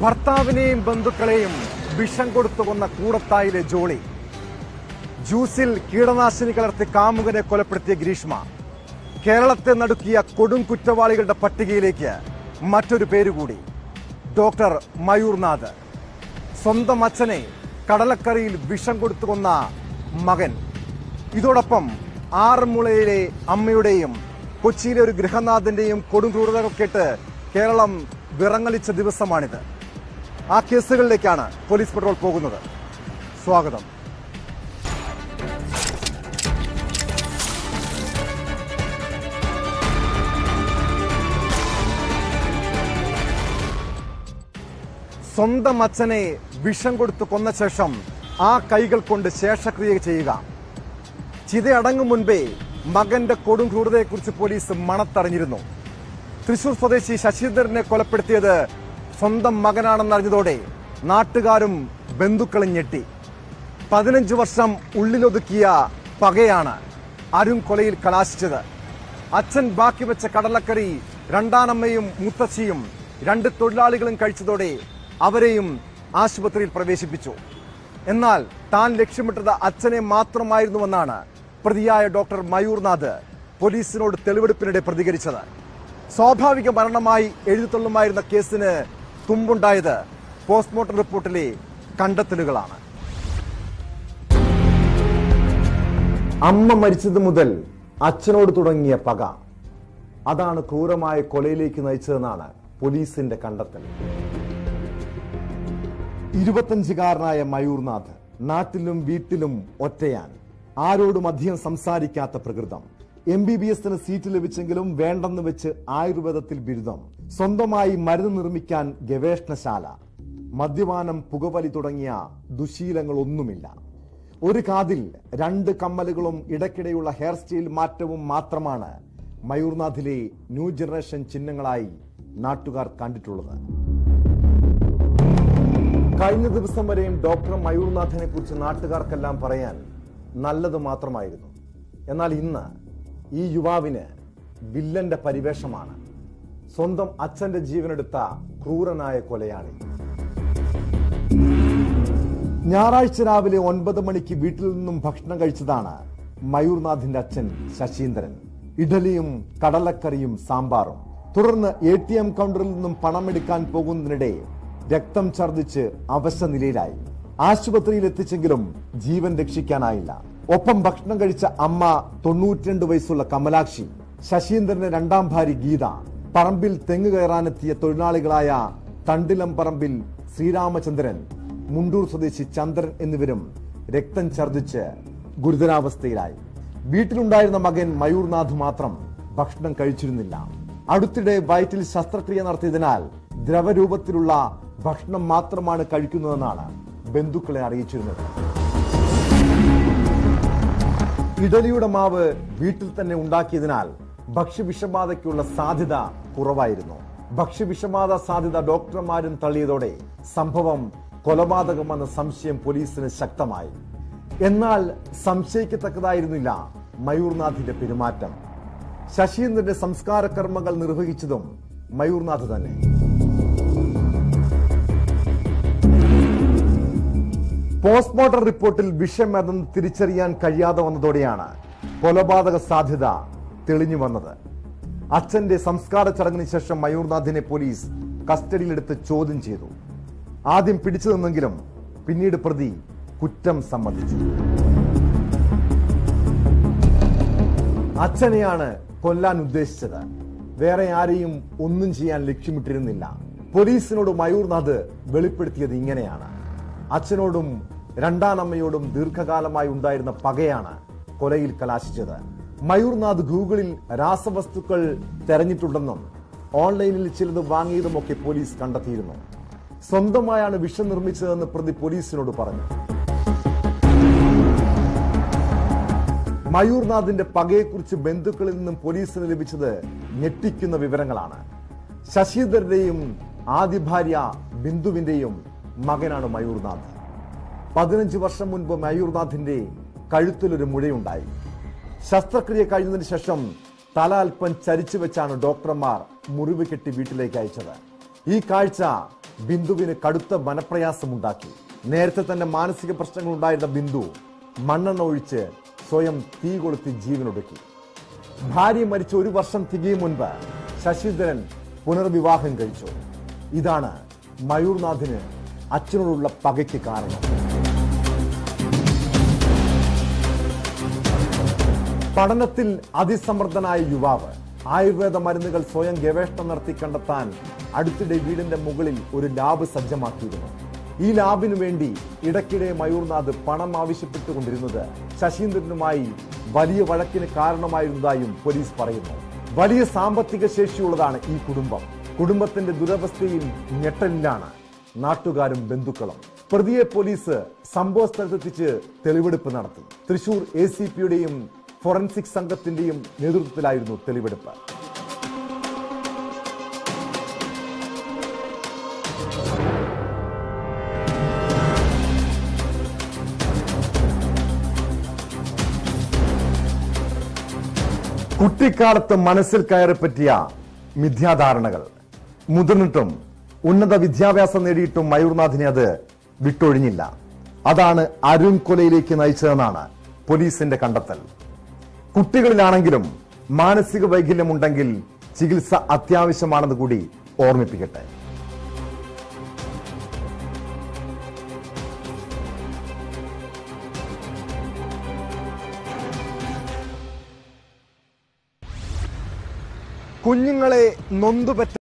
ഭർത്താവിനെയും ബന്ധുക്കളെയും വിഷം കൊടുത്തു കൊന്ന കൂടത്തായിലെ ജോളി ജ്യൂസിൽ കീടനാശിനി കലർത്തി കാമുകനെ കൊലപ്പെടുത്തിയ ഗ്രീഷ്മ കേരളത്തെ നടുക്കിയ കൊടും കുറ്റവാളികളുടെ പട്ടികയിലേക്ക് മറ്റൊരു പേരുകൂടി ഡോക്ടർ മയൂർനാഥ് സ്വന്തം അച്ഛനെ കടലക്കറിയിൽ വിഷം കൊടുത്തു കൊന്ന മകൻ ഇതോടൊപ്പം ആറന്മുളയിലെ അമ്മയുടെയും കൊച്ചിയിലെ ഒരു ഗൃഹനാഥന്റെയും കൊടും ക്രൂരതകൾ കേട്ട് കേരളം വിറങ്ങലിച്ച ദിവസമാണിത് ആ കേസുകളിലേക്കാണ് പോലീസ് പെട്രോൾ പോകുന്നത് സ്വാഗതം സ്വന്തം അച്ഛനെ വിഷം കൊടുത്ത് കൊന്ന ശേഷം ആ കൈകൾ കൊണ്ട് ശേഷക്രിയ ചെയ്യുക ചിതയടങ്ങും മുൻപേ മകന്റെ കൊടും ക്രൂരതയെക്കുറിച്ച് പോലീസ് മണത്തറിഞ്ഞിരുന്നു തൃശൂർ സ്വദേശി ശശീന്ദ്രനെ കൊലപ്പെടുത്തിയത് സ്വന്തം മകനാണെന്നറിഞ്ഞതോടെ നാട്ടുകാരും ബന്ധുക്കളും ഞെട്ടി പതിനഞ്ച് വർഷം ഉള്ളിലൊതുക്കിയ പകയാണ് അരുൺ കൊലയിൽ കലാശിച്ചത് അച്ഛൻ ബാക്കി വെച്ച കടലക്കറി രണ്ടാനമ്മയും മുത്തശ്ശിയും രണ്ട് തൊഴിലാളികളും കഴിച്ചതോടെ അവരെയും ആശുപത്രിയിൽ പ്രവേശിപ്പിച്ചു എന്നാൽ താൻ ലക്ഷ്യമിട്ടത് അച്ഛനെ മാത്രമായിരുന്നുവെന്നാണ് പ്രതിയായ ഡോക്ടർ മയൂർനാഥ് പോലീസിനോട് തെളിവെടുപ്പിനിടെ പ്രതികരിച്ചത് സ്വാഭാവിക മരണമായി എഴുതിത്തള്ളുമായിരുന്ന കേസിന് തുമ്പുണ്ടായത് പോസ്റ്റ്മോർട്ടം റിപ്പോർട്ടിലെ കണ്ടെത്തലുകളാണ് അമ്മ മരിച്ചത് മുതൽ അച്ഛനോട് തുടങ്ങിയ പക അതാണ് ക്രൂരമായ കൊലയിലേക്ക് നയിച്ചതെന്നാണ് പോലീസിന്റെ കണ്ടെത്തൽ ഇരുപത്തഞ്ചുകാരനായ മയൂർനാഥ് നാട്ടിലും വീട്ടിലും ഒറ്റയാൻ ആരോടും അധികം സംസാരിക്കാത്ത പ്രകൃതം എം ബി ബി എസിന് സീറ്റ് ലഭിച്ചെങ്കിലും വേണ്ടെന്ന് വെച്ച് ആയുർവേദത്തിൽ ബിരുദം സ്വന്തമായി മരുന്ന് നിർമ്മിക്കാൻ ഗവേഷണശാല മദ്യപാനം പുകവലി തുടങ്ങിയ ദുശീലങ്ങളൊന്നുമില്ല ഒരു കാതിൽ രണ്ട് കമ്മലുകളും ഇടയ്ക്കിടെയുള്ള ഹെയർ സ്റ്റൈൽ മാറ്റവും മാത്രമാണ് മയൂർനാഥിലെ ന്യൂ ജനറേഷൻ ചിഹ്നങ്ങളായി നാട്ടുകാർ കണ്ടിട്ടുള്ളത് കഴിഞ്ഞ ദിവസം വരെയും ഡോക്ടർ മയൂർനാഥിനെ കുറിച്ച് നാട്ടുകാർക്കെല്ലാം പറയാൻ നല്ലത് മാത്രമായിരുന്നു എന്നാൽ ഇന്ന് ഈ യുവാവിന് വില്ലന്റെ പരിവേഷമാണ് സ്വന്തം അച്ഛന്റെ ജീവനെടുത്ത ക്രൂരനായ കൊലയാളി ഞായറാഴ്ച രാവിലെ ഒൻപത് മണിക്ക് വീട്ടിൽ നിന്നും ഭക്ഷണം കഴിച്ചതാണ് മയൂർനാഥിന്റെ അച്ഛൻ ശശീന്ദ്രൻ ഇഡലിയും കടലക്കറിയും സാമ്പാറും തുടർന്ന് എ ടി എം കൗണ്ടറിൽ നിന്നും പണമെടുക്കാൻ പോകുന്നതിനിടെ രക്തം ഛർദ്ദിച്ച് അവശ നിലയിലായി ആശുപത്രിയിൽ എത്തിച്ചെങ്കിലും ജീവൻ രക്ഷിക്കാനായില്ല ഒപ്പം ഭക്ഷണം കഴിച്ച അമ്മ തൊണ്ണൂറ്റിരണ്ട് വയസ്സുള്ള കമലാക്ഷി ശശീന്ദ്രന്റെ രണ്ടാം ഭാര്യ ഗീത പറമ്പിൽ തെങ്ങ് കയറാനെത്തിയ തൊഴിലാളികളായ തണ്ടിലം പറമ്പിൽ ശ്രീരാമചന്ദ്രൻ മുണ്ടൂർ സ്വദേശി ചന്ദ്രൻ എന്നിവരും രക്തം ഛർദ്ദിച്ച് ഗുരുതരാവസ്ഥയിലായി വീട്ടിലുണ്ടായിരുന്ന മകൻ മയൂർനാഥ് മാത്രം ഭക്ഷണം കഴിച്ചിരുന്നില്ല അടുത്തിടെ വയറ്റിൽ ശസ്ത്രക്രിയ നടത്തിയതിനാൽ ദ്രവരൂപത്തിലുള്ള ഭക്ഷണം മാത്രമാണ് കഴിക്കുന്നതെന്നാണ് ബന്ധുക്കളെ അറിയിച്ചിരുന്നത് ഇഡലിയുടെ മാവ് വീട്ടിൽ തന്നെ ഉണ്ടാക്കിയതിനാൽ ഭക്ഷ്യവിഷബാധയ്ക്കുള്ള സാധ്യത കുറവായിരുന്നു ഭക്ഷ്യവിഷബാധ സാധ്യത ഡോക്ടർമാരും തള്ളിയതോടെ സംഭവം കൊലപാതകമെന്ന സംശയം പോലീസിന് ശക്തമായി എന്നാൽ സംശയിക്കത്തക്കതായിരുന്നില്ല മയൂർനാഥിന്റെ പെരുമാറ്റം ശശീന്ദ്രന്റെ സംസ്കാര കർമ്മങ്ങൾ നിർവഹിച്ചതും മയൂർനാഥ് തന്നെ പോസ്റ്റ്മോർട്ടം റിപ്പോർട്ടിൽ വിഷമേതെന്ന് തിരിച്ചറിയാൻ കഴിയാതെ വന്നതോടെയാണ് കൊലപാതക സാധ്യത തെളിഞ്ഞു വന്നത് അച്ഛന്റെ സംസ്കാര ചടങ്ങിന് ശേഷം മയൂർനാഥിനെ പോലീസ് കസ്റ്റഡിയിലെടുത്ത് ചോദ്യം ചെയ്തു ആദ്യം പിടിച്ചു നിന്നെങ്കിലും പിന്നീട് പ്രതി കുറ്റം സമ്മതിച്ചു അച്ഛനെയാണ് കൊല്ലാൻ ഉദ്ദേശിച്ചത് വേറെ ആരെയും ഒന്നും ചെയ്യാൻ ലക്ഷ്യമിട്ടിരുന്നില്ല പോലീസിനോട് മയൂർനാഥ് വെളിപ്പെടുത്തിയത് ഇങ്ങനെയാണ് അച്ഛനോടും രണ്ടാനമ്മയോടും ദീർഘകാലമായി ഉണ്ടായിരുന്ന പകയാണ് കൊലയിൽ കലാശിച്ചത് മയൂർനാഥ് ഗൂഗിളിൽ രാസവസ്തുക്കൾ തെരഞ്ഞിട്ടുണ്ടെന്നും ഓൺലൈനിൽ ചിലത് വാങ്ങിയതുമൊക്കെ പോലീസ് കണ്ടെത്തിയിരുന്നു സ്വന്തമായാണ് വിഷം നിർമ്മിച്ചതെന്ന് പ്രതി പോലീസിനോട് പറഞ്ഞു മയൂർനാഥിന്റെ പകയെക്കുറിച്ച് ബന്ധുക്കളിൽ നിന്നും പോലീസിന് ലഭിച്ചത് ഞെട്ടിക്കുന്ന വിവരങ്ങളാണ് ശശീധരന്റെയും ആദ്യ ഭാര്യ ബിന്ദുവിന്റെയും മകനാണ് മയൂർനാഥ് പതിനഞ്ച് വർഷം മുൻപ് മയൂർനാഥിന്റെ കഴുത്തിലൊരു മുഴയുണ്ടായി ശസ്ത്രക്രിയ കഴിഞ്ഞതിന് ശേഷം തല അല്പം ചരിച്ചു വെച്ചാണ് ഡോക്ടർമാർ മുറിവ് കെട്ടി വീട്ടിലേക്ക് അയച്ചത് ഈ കാഴ്ച ബിന്ദുവിന് കടുത്ത മനപ്രയാസമുണ്ടാക്കി നേരത്തെ തന്നെ മാനസിക പ്രശ്നങ്ങൾ ഉണ്ടായിരുന്ന ബിന്ദു മണ്ണെണ്ണ ഒഴിച്ച് സ്വയം തീ കൊളുത്തി ജീവനൊടുക്കി ഭാര്യ മരിച്ച ഒരു വർഷം തികയും മുൻപ് ശശീന്ദ്രൻ പുനർവിവാഹം കഴിച്ചു ഇതാണ് മയൂർനാഥിന് അച്ഛനോടുള്ള പകയ്ക്ക് കാരണം പഠനത്തിൽ അതിസമർത്ഥനായ യുവാവ് ആയുർവേദ മരുന്നുകൾ സ്വയം ഗവേഷണം നടത്തി കണ്ടെത്താൻ അടുത്തിടെ വീടിന്റെ മുകളിൽ ഒരു ലാബ് സജ്ജമാക്കിയിരുന്നു ഈ ലാബിനു വേണ്ടി ഇടയ്ക്കിടെ മയൂർനാഥ് പണം ആവശ്യപ്പെട്ടുകൊണ്ടിരുന്നത് ശശീന്ദ്രനുമായി വലിയ വഴക്കിന് കാരണമായിരുന്നതായും പോലീസ് പറയുന്നു വലിയ സാമ്പത്തിക ശേഷിയുള്ളതാണ് ഈ കുടുംബം കുടുംബത്തിന്റെ ദുരവസ്ഥയിൽ ഞെട്ടലിലാണ് നാട്ടുകാരും ബന്ധുക്കളും പ്രതിയെ പോലീസ് സംഭവ സ്ഥലത്തെത്തിച്ച് തെളിവെടുപ്പ് നടത്തി തൃശൂർ എ സി പിയുടെയും ഫോറൻസിക് സംഘത്തിന്റെയും നേതൃത്വത്തിലായിരുന്നു തെളിവെടുപ്പ് കുട്ടിക്കാലത്ത് മനസ്സിൽ കയറി പറ്റിയ മിഥ്യാധാരണകൾ മുതിർന്നിട്ടും ഉന്നത വിദ്യാഭ്യാസം നേടിയിട്ടും മയൂർനാഥിനെ അത് വിട്ടൊഴിഞ്ഞില്ല അതാണ് അരുൺ കൊലയിലേക്ക് നയിച്ചതെന്നാണ് പോലീസിന്റെ കണ്ടെത്തൽ കുട്ടികളിലാണെങ്കിലും മാനസിക വൈകല്യമുണ്ടെങ്കിൽ ചികിത്സ അത്യാവശ്യമാണെന്ന് കൂടി ഓർമ്മിപ്പിക്കട്ടെ കുഞ്ഞുങ്ങളെ നൊന്തുപറ്റ